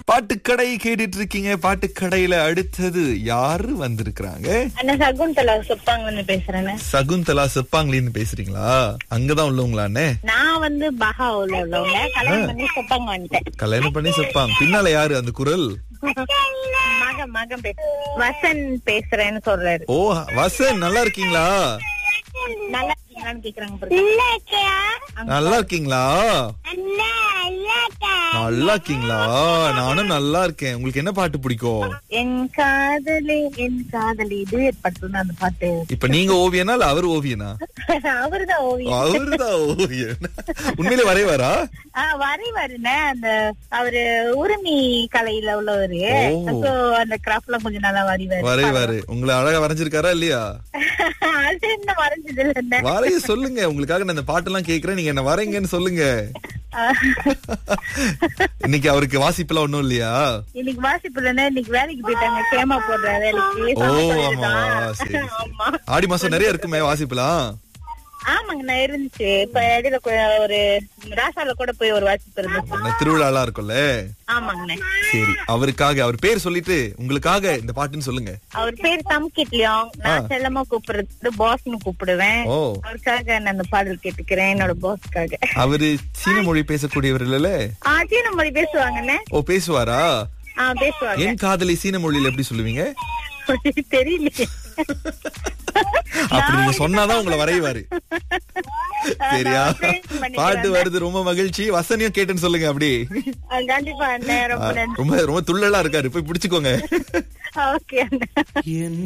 பாட்டுக்கடை கேட்டுட்டு இருக்கீங்க பாட்டுக்கடையில அடுத்தது யாரு வந்திருக்கிறாங்க அண்ணா சகுந்தலா சொப்பாங்கன்னு பேசுறேன்னு சகுந்தலா செப்பாங்களேன்னு பேசுறீங்களா அங்கதான் உள்ளவங்களாண்ணே நான் வந்து பஹாவுல உள்ளவங்க கல்யாணம் பண்ணி சொப்பாங்க வந்துட்டேன் கல்யாணம் பண்ணி செப்பாங்க பின்னால யாரு அந்த குரல் மகன் மகன் பேச வசன் பேசுறேன்னு சொல்றாரு ஓ வசன் நல்லா இருக்கீங்களா நல்லா இருக்கீங்களான்னு கேக்குறாங்க பாருங்க. நல்லா இருக்கீங்களா நல்லா இருக்கீங்களா நானும் நல்லா இருக்கேன் உங்களுக்கு என்ன பாட்டு பிடிக்கும் என் காதலி என் காதலி இது ஏற்பட்டு அந்த பாட்டு இப்ப நீங்க ஓவியனா இல்ல அவர் ஓவியனா அவருதான் ஓவியம் அவருதான் ஓவியன் உண்மையிலே வரைவாரா ஆஹ் வரைவாருண்ணே அந்த அவரு உரிமை கலையில உள்ளவரு ஓ. So, அந்த கிராஃப்ட் எல்லாம் கொஞ்சம் நல்லா வரைவாரு வரைவாரு உங்களை அழகா வரைஞ்சிருக்காரா இல்லையா அது என்ன வரைஞ்சது இல்ல வரைய சொல்லுங்க உங்களுக்காக நான் இந்த பாட்டெல்லாம் கேக்குறேன் நீங்க என்ன வரைங்கன்னு சொல்லுங்க இன்னைக்கு அவருக்கு வாசிப்புலாம் ஒண்ணும் இல்லையா இன்னைக்கு வாசிப்பு இல்லைன்னா இன்னைக்கு வேலைக்கு போயிட்டாங்க கேமா போடுற வேலைக்கு ஓ சமைச்சு ஆமா தான். சரி சரி. ஆமா ஆடி மாசம் நிறைய இருக்குமே வாசிப்புலாம் ஆமாங்க நான் இருந்துச்சு இப்ப இடையில கொ- ஒரு ராசால கூட போய் ஒரு வாசிப்பு இருந்துச்சு என்ன திருவிழாலாம் இருக்கும்ல ஆமாங்கண்ணே சரி அவருக்காக அவர் பேர் சொல்லிட்டு உங்களுக்காக இந்த பாட்டுன்னு சொல்லுங்க அவர் பேர் சம்கிட்லியும் நான் செல்லமா கூப்பிடுறது பாஸ்னு கூப்பிடுவேன் ஓ அவருக்காக நான் அந்த பாடல் கேட்டுக்கிறேன் என்னோட பாஸ்க்காக அவரு சீன மொழி பேசக்கூடியவர் இல்லல ஆ சீன மொழி பேசுவாங்கண்ணே ஓ பேசுவாரா ஆ பேசுவாங்க என் காதலி சீன மொழியில எப்படி சொல்லுவீங்க தெரியலையே அப்படி நீங்க சொன்னாதான் உங்களை வரைவாரு சரியா நான் train பண்ணிக்கிறேன். பாட்டு வருது ரொம்ப மகிழ்ச்சி வசனியும் கேட்டுன்னு சொல்லுங்க அப்படி ஆ, கண்டிப்பா அண்ணே ரொம்ப ஆ, நன்றி ரொம்ப ரொம்ப துள்ளலா இருக்காரு போய் பிடிச்சுக்கோங்க ஓகே அண்ணே